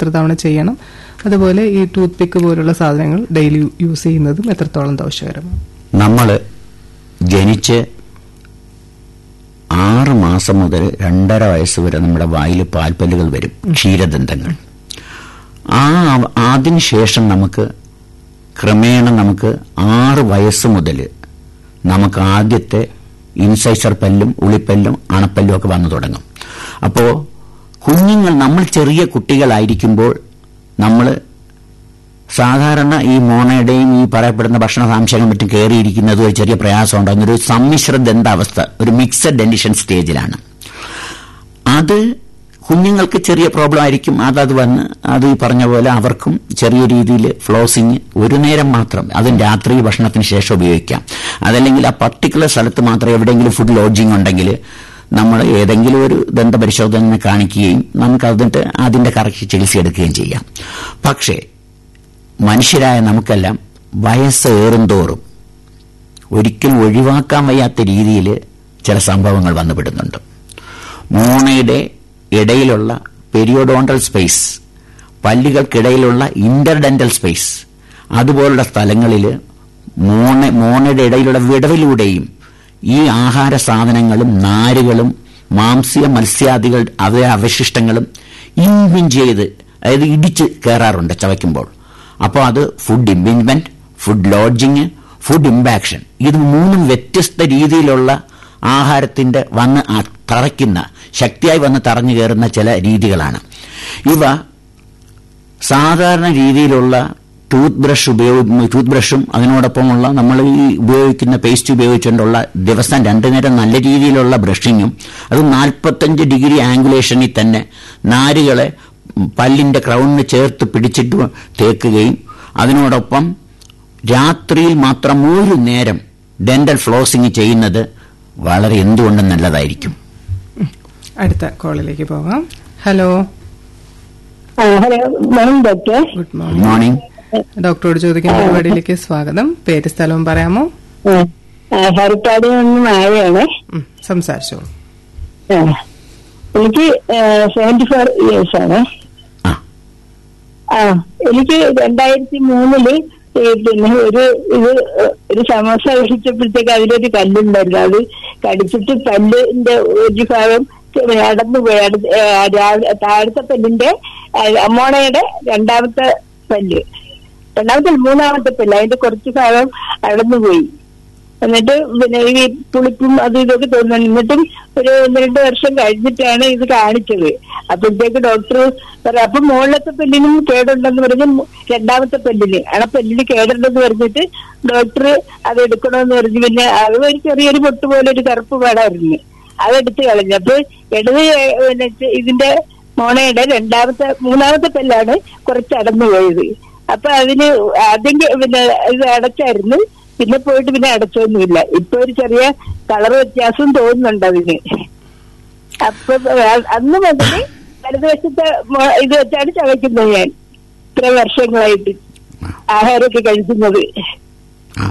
എത്ര തവണ ചെയ്യണം അതുപോലെ ഈ ടൂത്ത് പിക്ക് പോലുള്ള സാധനങ്ങൾ ഡെയിലി യൂസ് ചെയ്യുന്നതും എത്രത്തോളം ദോഷകരമാണ് നമ്മൾ ജനിച്ച് ആറ് മാസം മുതൽ രണ്ടര വയസ്സ് വരെ നമ്മുടെ വായിൽ പാൽപ്പല്ലുകൾ വരും ക്ഷീരദന്തങ്ങൾ ആ അതിനുശേഷം നമുക്ക് ക്രമേണ നമുക്ക് ആറ് വയസ്സ് മുതൽ നമുക്ക് ആദ്യത്തെ ഇൻസൈസർ പല്ലും ഉളിപ്പല്ലും അണപ്പല്ലും ഒക്കെ വന്നു തുടങ്ങും അപ്പോ കുഞ്ഞുങ്ങൾ നമ്മൾ ചെറിയ കുട്ടികളായിരിക്കുമ്പോൾ നമ്മൾ സാധാരണ ഈ മോണയുടെയും ഈ പറയപ്പെടുന്ന ഭക്ഷണസാംശങ്ങളും മറ്റും കയറിയിരിക്കുന്നത് ഒരു ചെറിയ പ്രയാസം ഉണ്ടാകുന്ന ഒരു സമ്മിശ്ര ദന്താവസ്ഥ ഒരു മിക്സഡ് ഡെന്റിഷൻ സ്റ്റേജിലാണ് അത് കുഞ്ഞുങ്ങൾക്ക് ചെറിയ പ്രോബ്ലം ആയിരിക്കും അതത് വന്ന് അത് ഈ പറഞ്ഞ പോലെ അവർക്കും ചെറിയ രീതിയിൽ ഫ്ലോസിങ് ഒരു നേരം മാത്രം അതും രാത്രി ഭക്ഷണത്തിന് ശേഷം ഉപയോഗിക്കാം അതല്ലെങ്കിൽ ആ പർട്ടിക്കുലർ സ്ഥലത്ത് മാത്രം എവിടെയെങ്കിലും ഫുഡ് ലോഡ്ജിങ് ഉണ്ടെങ്കിൽ നമ്മൾ ഏതെങ്കിലും ഒരു ദന്തപരിശോധന കാണിക്കുകയും നമുക്ക് അതിട്ട് അതിന്റെ കറക്റ്റ് ചികിത്സ എടുക്കുകയും ചെയ്യാം പക്ഷേ മനുഷ്യരായ നമുക്കെല്ലാം വയസ്സേറും തോറും ഒരിക്കലും ഒഴിവാക്കാൻ വയ്യാത്ത രീതിയിൽ ചില സംഭവങ്ങൾ വന്നുപെടുന്നുണ്ട് മോണയുടെ ഇടയിലുള്ള പെരിയോഡോണ്ടൽ സ്പേസ് പല്ലുകൾക്കിടയിലുള്ള ഇന്റർഡെന്റൽ സ്പേസ് അതുപോലുള്ള സ്ഥലങ്ങളിൽ മോണ മോണയുടെ ഇടയിലുള്ള വിടവിലൂടെയും ഈ ആഹാര സാധനങ്ങളും നാരുകളും മാംസ്യ മത്സ്യാദികൾ അവ അവശിഷ്ടങ്ങളും ഇൻപിഞ്ച് ചെയ്ത് അതായത് ഇടിച്ച് കയറാറുണ്ട് ചവയ്ക്കുമ്പോൾ അപ്പോൾ അത് food impingement food lodging food impaction ഇത് മൂന്നും വ്യത്യസ്ത രീതിയിലുള്ള ആഹാരത്തിന്റെ വന്ന് തറയ്ക്കുന്ന ശക്തിയായി വന്ന് തറഞ്ഞു കയറുന്ന ചില രീതികളാണ് ഇവ സാധാരണ രീതിയിലുള്ള ടൂത്ത് ബ്രഷ് ഉപയോഗി ടൂത്ത് ബ്രഷും അതിനോടൊപ്പമുള്ള നമ്മൾ ഈ ഉപയോഗിക്കുന്ന പേസ്റ്റ് ഉപയോഗിച്ചുകൊണ്ടുള്ള ദിവസം രണ്ടു നേരം നല്ല രീതിയിലുള്ള ബ്രഷിങ്ങും അത് നാൽപ്പത്തഞ്ച് ഡിഗ്രി ആംഗുലേഷനിൽ തന്നെ നാരുകളെ പല്ലിന്റെ ക്രൗണിന് ചേർത്ത് പിടിച്ചിട്ട് തേക്കുകയും അതിനോടൊപ്പം രാത്രിയിൽ മാത്രം ഒരു നേരം ഡെന്റൽ ഫ്ലോസിംഗ് ചെയ്യുന്നത് വളരെ എന്തുകൊണ്ടും നല്ലതായിരിക്കും അടുത്ത കോളിലേക്ക് പോകാം hello hello morning doctor good good morning morning ഡോക്ടറോട് ചോദിക്കുന്ന പരിപാടിയിലേക്ക് സ്വാഗതം പേര് സ്ഥലവും പറയാമോ ഹരിപ്പാട് നിന്ന് മായയാണ് ഉം, സംസാരിച്ചോളൂ ആ. എനിക്ക് സെവന്റി ഫോർ ഇയേഴ്സ് ആണ് ആ ആ എനിക്ക് രണ്ടായിരത്തി മൂന്നില് ഈ പിന്നെ ഒരു ഇത് ഒരു സമോസ കഴിച്ചപ്പോഴത്തേക്ക് അതിലൊരു കല്ലുണ്ടായിരുന്നു അത് കടിച്ചിട്ട് പല്ലിന്റെ ഒരു ഭാഗം അടന്നു പോയി അടുത്ത ഏ, രാ- താഴത്തെ പല്ലിന്റെ ആ, അമ്മോണയുടെ രണ്ടാമത്തെ പല്ല് രണ്ടാമത്തെ മൂന്നാമത്തെ പല്ല് അതിന്റെ കുറച്ച് ഭാഗം അടന്നു പോയി എന്നിട്ട് പിന്നെ ഈ പുളിപ്പും അതും ഇതൊക്കെ തോന്നുന്നു എന്നിട്ടും ഒരു ഒന്ന് രണ്ട് വർഷം കഴിഞ്ഞിട്ടാണ് ഇത് കാണിച്ചത് അപ്പോഴത്തേക്ക് ഡോക്ടർ പറയാം അപ്പൊ മുകളിലത്തെ പെല്ലിനും കേടുണ്ടെന്ന് പറഞ്ഞ് മു- രണ്ടാമത്തെ പെല്ലിന് ആ പെല്ലിന് കേടുണ്ടെന്ന് പറഞ്ഞിട്ട് ഡോക്ടർ അത് എടുക്കണമെന്ന് പറഞ്ഞു പിന്നെ അത് ഒരു ചെറിയൊരു പൊട്ട് പോലെ ഒരു കറുപ്പ് പാടായിരുന്നു അതെടുത്ത് കളഞ്ഞു അപ്പൊ ഇടത് കൈ- പിന്നെ ചെ- ഇതിന്റെ മോണയുടെ രണ്ടാമത്തെ മൂന്നാമത്തെ പെല്ലാണ് കുറച്ച് അടന്നു പോയത് അപ്പൊ അതിന് ആദ്യം കെ- പിന്നെ ഇത് അടച്ചായിരുന്നു പിന്നെ പോയിട്ട് പിന്നെ അടച്ചൊന്നുമില്ല ഇപ്പൊ ഒരു ചെറിയ കളർ വ്യത്യാസം തോന്നുന്നുണ്ട് അതിന് അപ്പൊ ആ- അന്ന് മുതൽ വലതുവശത്തെ മോ- ഇത് വെച്ചാണ് ചവയ്ക്കുന്നത് ഞാൻ ഇത്ര വർഷങ്ങളായിട്ട് ആഹാരമൊക്കെ കഴിക്കുന്നത് ആ.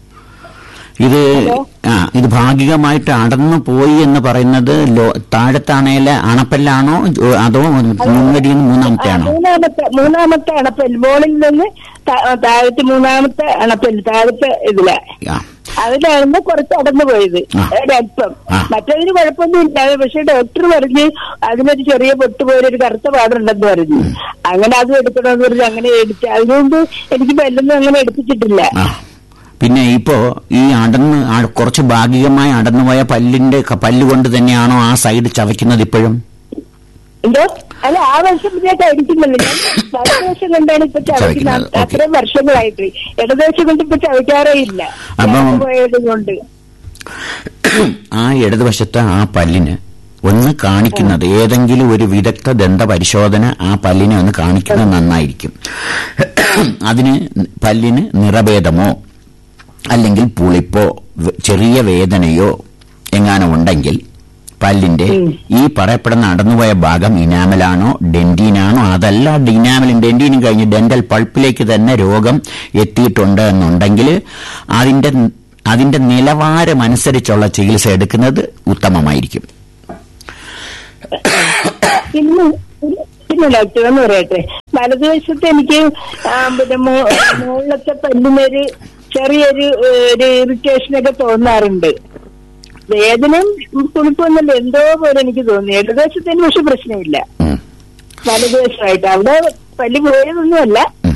ഇത് ആ ഇത് ഭാഗികമായിട്ട് അടന്നു പോയി എന്ന് പറയുന്നത് ലോ- താഴത്താണേലെ അണപ്പല്ലാണോ ജോ- അതോ മുൻവരിയിൽ ആ, മൂന്നാമത്തെ ആണോ മൂന്നാമത്തെ മൂന്നാമത്തെ അണപ്പല്ല് മോളിൽ നിന്ന് താ- താഴത്തെ മൂന്നാമത്തെ അണപ്പല്ല് താഴത്തെ ഇതില ആ. അതിലായിരുന്നു കുറച്ച് അടന്നു പോയത് ആ. ഒരല്പം ആ. മറ്റതിന് കുഴപ്പമൊന്നും ഇല്ലാതെ പക്ഷെ ഡോക്ടർ പറഞ്ഞ് അതിനൊരു ചെറിയ പൊട്ട് പോലെ ഒരു കറുത്ത പാടുണ്ടെന്ന് പറഞ്ഞു അങ്ങനെ അത് എടുക്കണമെന്ന് പറഞ്ഞ് അങ്ങനെ എടുത്ത് അതുകൊണ്ട് എനിക്ക് പല്ലൊന്നും അങ്ങനെ എടുപ്പിച്ചിട്ടില്ല ആ. പിന്നെ ഇപ്പോ ഈ അടന്ന് ആ- കുറച്ച് ഭാഗികമായി അടന്നുപോയ പല്ലിന്റെ ക- പല്ല് കൊണ്ട് തന്നെയാണോ ആ സൈഡ് ചവയ്ക്കുന്നത് ഇപ്പോഴും എന്തോ അല്ല ആ വർഷം ഞാൻ കഴിക്കുന്നില്ല ഞാൻ വലതുവശം കൊണ്ടാണ് ഇപ്പൊ ചവയ്ക്കുന്നത്, ചവയ്ക്കുന്നത് ഓക്കേ. അത്രയും വർഷങ്ങളായിട്ട് ഇടതുവശം കൊണ്ട് ഇപ്പൊ ചവയ്ക്കാറേ ഇല്ല അപ്പം- പോയത് കൊണ്ട് ആ ഇടതുവശത്തെ ആ പല്ലിന് ഒന്ന് കാണിക്കുന്നത് ഏതെങ്കിലും ഒരു വിദഗ്ധ ദന്ത പരിശോധന ആ പല്ലിനെ ഒന്ന് കാണിക്കുന്നത് നന്നായിരിക്കും അതിന് പല്ലിന് നിറഭേദമോ അല്ലെങ്കിൽ പുളിപ്പോ വ- ചെറിയ വേദനയോ എങ്ങാനും ഉണ്ടെങ്കിൽ പല്ലിന്റെ ഈ പറയപ്പെടുന്ന അടന്നുപോയ ഭാഗം ഇനാമലാണോ ഡെന്റീനാണോ അതല്ല ഇനാമലും ഡെന്റീനും കഴിഞ്ഞ് ഡെന്റൽ പൾപ്പിലേക്ക് തന്നെ രോഗം എത്തിയിട്ടുണ്ട് എന്നുണ്ടെങ്കിൽ അതിന്റെ അതിന്റെ നിലവാരമനുസരിച്ചുള്ള ചികിത്സ എടുക്കുന്നത് ഉത്തമമായിരിക്കും പിന്നെ പിന്നെ ഡോക്ടർ എന്ന് പറയട്ടെ വലതുവശത്ത് എനിക്ക് ആ, പിന്നെ മോ- മുകളിലത്തെ പല്ലിനൊരു ചെറിയൊരു ഏ, ഒരു ഇറിറ്റേഷൻ ഒക്കെ തോന്നാറുണ്ട് വേദനയും കുളിപ്പൊന്നുമില്ല എന്തോ പോലെ എനിക്ക് തോന്നി ഇടതുവശത്തിന് പക്ഷെ പ്രശ്നമില്ല ഉം. വലതുവശമായിട്ട് അവിടെ പല്ല് പോയതൊന്നുമല്ല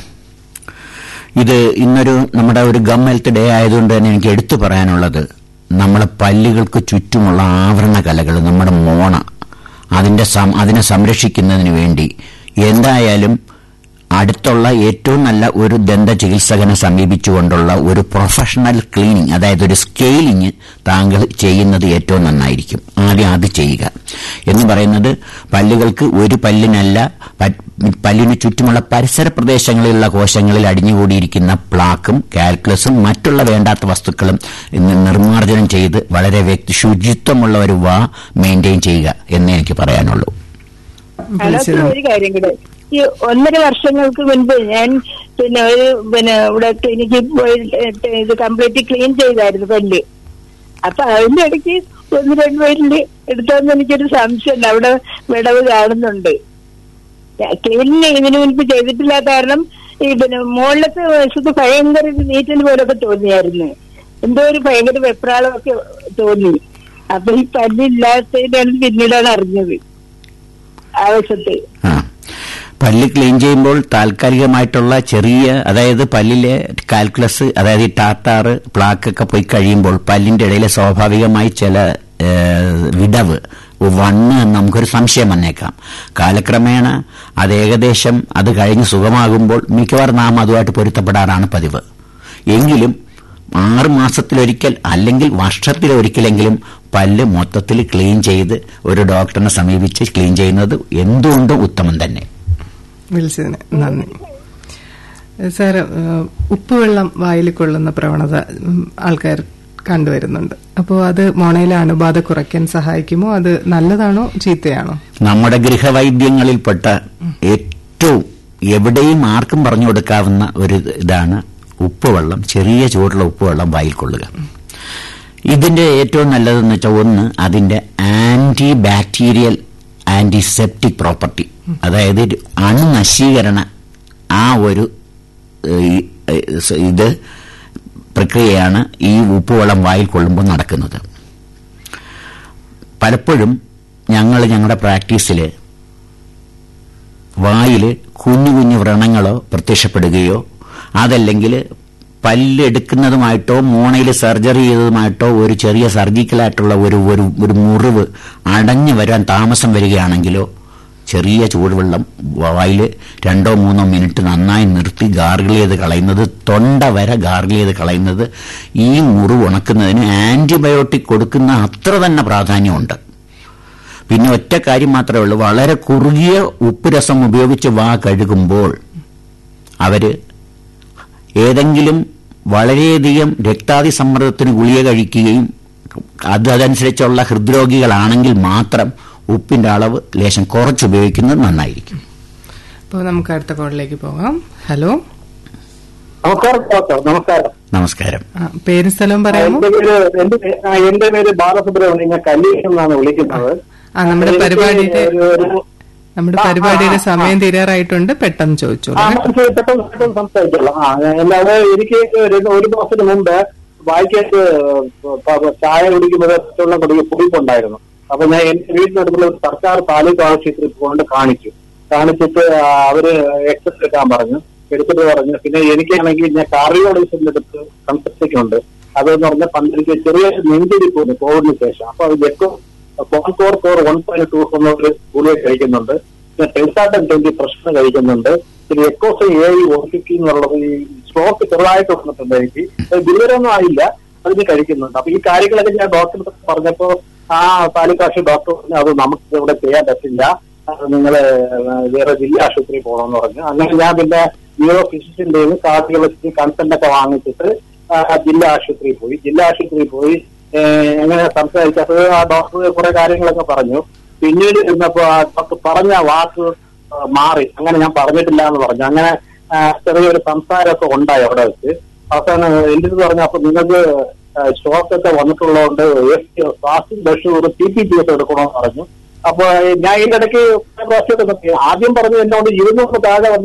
ഇത് ഇന്നൊരു നമ്മുടെ ഒരു ഗം ഹെൽത്ത് ഡേ ആയതുകൊണ്ട് തന്നെ എനിക്ക് എടുത്തു പറയാനുള്ളത് നമ്മളെ പല്ലുകൾക്ക് ചുറ്റുമുള്ള ആവരണ കലകൾ നമ്മുടെ മോണ അതിന്റെ സം- അതിനെ സംരക്ഷിക്കുന്നതിന് വേണ്ടി എന്തായാലും അടുത്തുള്ള ഏറ്റവും നല്ല ഒരു ദന്ത ചികിത്സകനെ സമീപിച്ചുകൊണ്ടുള്ള ഒരു പ്രൊഫഷണൽ ക്ലീനിങ് അതായത് ഒരു സ്കെയിലിംഗ് താങ്കൾ ചെയ്യുന്നത് ഏറ്റവും നന്നായിരിക്കും ആദ്യം അത് ചെയ്യുക എന്ന് പറയുന്നത് പല്ലുകൾക്ക് ഒരു പല്ലിനല്ല പ- പല്ലിന് ചുറ്റുമുള്ള പരിസര പ്രദേശങ്ങളിലുള്ള കോശങ്ങളിൽ അടിഞ്ഞുകൂടിയിരിക്കുന്ന പ്ലാക്കും കാൽക്കുലസും മറ്റുള്ള വേണ്ടാത്ത വസ്തുക്കളും ഇന്ന് നിർമ്മാർജ്ജനം ചെയ്ത് വളരെ വ്യക്തി ശുചിത്വമുള്ള ഒരു വാ മെയിൻറ്റെയിൻ ചെയ്യുക എന്നേ എനിക്ക് പറയാനുള്ളൂ അതൊക്കെ വിളിച്ചതിന് ഒരു കാര്യം കൂടെ ഈ ഒന്നര വർഷങ്ങൾക്ക് മുൻപ് ഞാൻ പിന്നെ ഒരു പിന്നെ ഇവിടെ ക്ലിനിക്കിൽ പോയി ടെ- ഇത് കംപ്ലീറ്റ് ക്ലീൻ ചെയ്തായിരുന്നു പല്ല് അപ്പൊ അതിന്റെ ഇടയ്ക്ക് ഒന്ന് രണ്ട് പേരില് എടുത്തോന്ന് എനിക്കൊരു സംശയമുണ്ട് അവിടെ വിടവ് കാണുന്നുണ്ട് ക്ലീനിങ് ഇതിനു മുൻപ് ചെയ്തിട്ടില്ലാത്ത കാരണം ഈ പിന്നെ മുകളിലത്തെ വശത്ത് ഭയങ്കര ഒരു നീറ്റൽ പോലൊക്കെ തോന്നിയായിരുന്നു എന്തോ ഒരു ഭയങ്കര വെപ്രാളമൊക്കെ തോന്നി അപ്പൊ ഈ പല്ലില്ലാത്തതിനാണ് പിന്നീടാണ് അറിഞ്ഞത് ആ വശത്ത് ആ പല്ല് ക്ലീൻ ചെയ്യുമ്പോൾ താൽക്കാലികമായിട്ടുള്ള ചെറിയ അതായത് പല്ലിലെ കാൽക്കുലസ് അതായത് ഈ ടാറ്റാറ് പ്ലാക്ക് ഒക്കെ പോയി കഴിയുമ്പോൾ പല്ലിന്റെ ഇടയിലെ സ്വാഭാവികമായി ചില ഏ, വിടവ് വണ്ണ് എന്ന് നമുക്കൊരു സംശയം വന്നേക്കാം കാലക്രമേണ അത് ഏകദേശം അത് കഴിഞ്ഞ് സുഖമാകുമ്പോൾ മിക്കവാറും നാം അതുമായിട്ട് പൊരുത്തപ്പെടാറാണ് പതിവ് എങ്കിലും ആറ് മാസത്തിലൊരിക്കൽ അല്ലെങ്കിൽ വർഷത്തിലൊരിക്കലെങ്കിലും പല്ല് മൊത്തത്തിൽ ക്ലീൻ ചെയ്ത് ഒരു ഡോക്ടറിനെ സമീപിച്ച് ക്ലീൻ ചെയ്യുന്നത് എന്തുകൊണ്ടും ഉത്തമം തന്നെ വിളിച്ചതിന് നന്ദി സാർ ഉപ്പുവെള്ളം വായിൽ കൊള്ളുന്ന പ്രവണത ഉം, ആൾക്കാർ കണ്ടുവരുന്നുണ്ട് അപ്പോൾ അത് മോണയിലെ അണുബാധ കുറയ്ക്കാൻ സഹായിക്കുമോ അത് നല്ലതാണോ ചീത്തയാണോ നമ്മുടെ ഗൃഹവൈദ്യങ്ങളിൽപ്പെട്ട ഏറ്റവും എവിടെയും ആർക്കും പറഞ്ഞു കൊടുക്കാവുന്ന ഒരു ഇതാണ് ഉപ്പുവെള്ളം ചെറിയ ചൂടുള്ള ഉപ്പുവെള്ളം വായിൽ കൊള്ളുക ഇതിന്റെ ഏറ്റവും നല്ലതെന്ന് വെച്ചാൽ ഒന്ന് അതിന്റെ ആന്റി ബാക്ടീരിയൽ ആന്റിസെപ്റ്റിക് പ്രോപ്പർട്ടി അതായത് ഒരു അണുനശീകരണ ആ ഒരു ഏഹ്, ഏഹ്, സ- ഇത് പ്രക്രിയയാണ് ഈ ഉപ്പുവെള്ളം വായിൽ കൊള്ളുമ്പോൾ നടക്കുന്നത് പലപ്പോഴും ഞങ്ങൾ ഞങ്ങളുടെ പ്രാക്ടീസിൽ വായിൽ കുഞ്ഞു കുഞ്ഞു വ്രണങ്ങളോ പ്രത്യക്ഷപ്പെടുകയോ അതല്ലെങ്കിൽ പല്ലെടുക്കുന്നതുമായിട്ടോ മോണയിൽ സർജറി ചെയ്തതുമായിട്ടോ ഒരു ചെറിയ സർജിക്കലായിട്ടുള്ള ഒരു ഒരു ഒരു മുറിവ് അടഞ്ഞു വരാൻ താമസം വരികയാണെങ്കിലോ ചെറിയ ചൂടുവെള്ളം വായിൽ രണ്ടോ മൂന്നോ മിനിറ്റ് നന്നായി നിർത്തി ഗാർഗിൾ ചെയ്ത് കളയുന്നത് തൊണ്ട വരെ ഗാർഗിൾ ചെയ്ത് കളയുന്നത് ഈ മുറിവ് ഉണക്കുന്നതിന് ആന്റിബയോട്ടിക് കൊടുക്കുന്ന അത്ര തന്നെ പ്രാധാന്യമുണ്ട് പിന്നെ ഒറ്റ കാര്യം മാത്രമേ ഉള്ളൂ വളരെ കുറുകിയ ഉപ്പ് രസം ഉപയോഗിച്ച് വാ കഴുകുമ്പോൾ അവര് ഏതെങ്കിലും വളരെയധികം രക്താതി സമ്മർദ്ദത്തിന് ഗുളിക കഴിക്കുകയും അത് അതനുസരിച്ചുള്ള ഹൃദ്രോഗികളാണെങ്കിൽ മാത്രം ഉപ്പിന്റെ അളവ് ലേശം കുറച്ചുപയോഗിക്കുന്നത് നന്നായിരിക്കും അപ്പോൾ നമുക്ക് അടുത്ത കോളിലേക്ക് പോകാം ഹലോ നമസ്കാരം ഡോക്ടർ നമസ്കാരം നമസ്കാരം ആ, പേരും സ്ഥലവും പറയാമോ എന്റെ പേര് എന്റെ പേ- ആ, എന്റെ പേര് ബാലസുബ്രഹ്മണ്യം ഞാൻ കല്ലീഷ് എന്നാണ് വിളിക്കുന്നത് ആ നമ്മുടെ എനിക്ക് പരിപാടിയുടെ ഒരു- ഒരു- നമ്മുടെ ആ, ആ, പരിപാടിയുടെ ആ, സമയം തീരാറായിട്ടുണ്ട് പെട്ടെന്ന് ചോദിച്ചോളൂ ആ, മനസ്സിലായി. പെട്ടെന്ന് പെട്ടെന്ന് സംസാരിച്ചോളാം ആ അല്ലാതെ എനിക്ക് ഒരു ഒരു മാസത്തിന് മുമ്പ് വായിക്കാറ്റ് ചായ കുടിക്കുമ്പോൾ വെള്ളം കുടിക്കും കുടിപ്പുണ്ടായിരുന്നു അപ്പൊ ഞാൻ എന്റെ വീടിനടുത്തുള്ള ഒരു സർക്കാർ താലൂക്ക് ആശുപത്രിയിൽ കൊണ്ട് കാണിച്ചു കാണിച്ചിട്ട് ആ, അവര് എക്സ്റേ എടുക്കാൻ പറഞ്ഞു എടുത്തിട്ട് പറഞ്ഞു പിന്നെ എനിക്കാണെങ്കിൽ ഞാൻ കാർഡിയോളജിസ്റ്റിന്റെ അടുത്ത് കൺസൾട്ടേഷൻ ഉണ്ട് അതെന്ന് പറഞ്ഞാൽ പന്ത്രണ്ട് ചെറിയ നെഞ്ചിരിപ്പുണ്ട് കോവിഡിന് ശേഷം അപ്പൊ അത് echo four four one point two എന്ന ഒരു ഗുളിക കഴിക്കുന്നുണ്ട് പിന്നെ ടെൻസാട്ടൻ ട്വന്റി പ്രശ്നം കഴിക്കുന്നുണ്ട് പിന്നെ എക്കോസ് എ ഒ ഫിഫ്റ്റി എന്നുള്ളത് ഈ സ്ട്രോക്ക് ചെറുതായിട്ട് വന്നിട്ടുണ്ട് എനിക്ക് അത് ഗുരുതരമൊന്നും ആയില്ല അതിന് കഴിക്കുന്നുണ്ട് അപ്പൊ ഈ കാര്യങ്ങളൊക്കെ ഞാൻ ഡോക്ടറെ പറഞ്ഞപ്പോ ആ താലൂക്കാശി ഡോക്ടർ പറഞ്ഞു അത് നമുക്ക് ഇവിടെ ചെയ്യാൻ പറ്റില്ല നിങ്ങൾ വേറെ ജില്ലാ ആശുപത്രിയിൽ പോകണമെന്ന് പറഞ്ഞു അങ്ങനെ ഞാൻ പിന്നെ ന്യൂറോ ഫിസിഷ്യന്റെ കാർഡിയോളജിസ്റ്റ് കൺസൾട്ട് ഒക്കെ വാങ്ങിച്ചിട്ട് ആ, ജില്ലാ ആശുപത്രിയിൽ പോയി ജില്ലാ ആശുപത്രിയിൽ പോയി ഏഹ്, അങ്ങനെ സംസാരിച്ചപ്പോൾ ആ ഡോക്ടർ കുറെ കാര്യങ്ങളൊക്കെ പറഞ്ഞു പിന്നീട് ഇരുന്നപ്പോ ആ ഡോക്ടർ പറഞ്ഞ ആ വാക്ക് ആ, മാറി അങ്ങനെ ഞാൻ പറഞ്ഞിട്ടില്ല എന്ന് പറഞ്ഞു അങ്ങനെ ആ, ചെറിയൊരു സംസാരമൊക്കെ ഉണ്ടായി അവിടെ വെച്ച് അവസാനം എന്റെ അടുത്ത് പറഞ്ഞു അപ്പൊ നിങ്ങൾക്ക് സ്റ്റോക്ക് ഒക്കെ വന്നിട്ടുള്ളതുകൊണ്ട് ഫാസ്റ്റിംഗ് ബഷൂർ ടി പി ടി എസ് എടുക്കണമെന്ന് പറഞ്ഞു അപ്പൊ ഞാൻ ഇതിന്റെ ഇടയ്ക്ക് പല പ്രാവശ്യമൊക്കെ നിർത്തി. ആദ്യം പറഞ്ഞു എന്നോട് ഇരുന്നൂറ് താഴെ വന്ന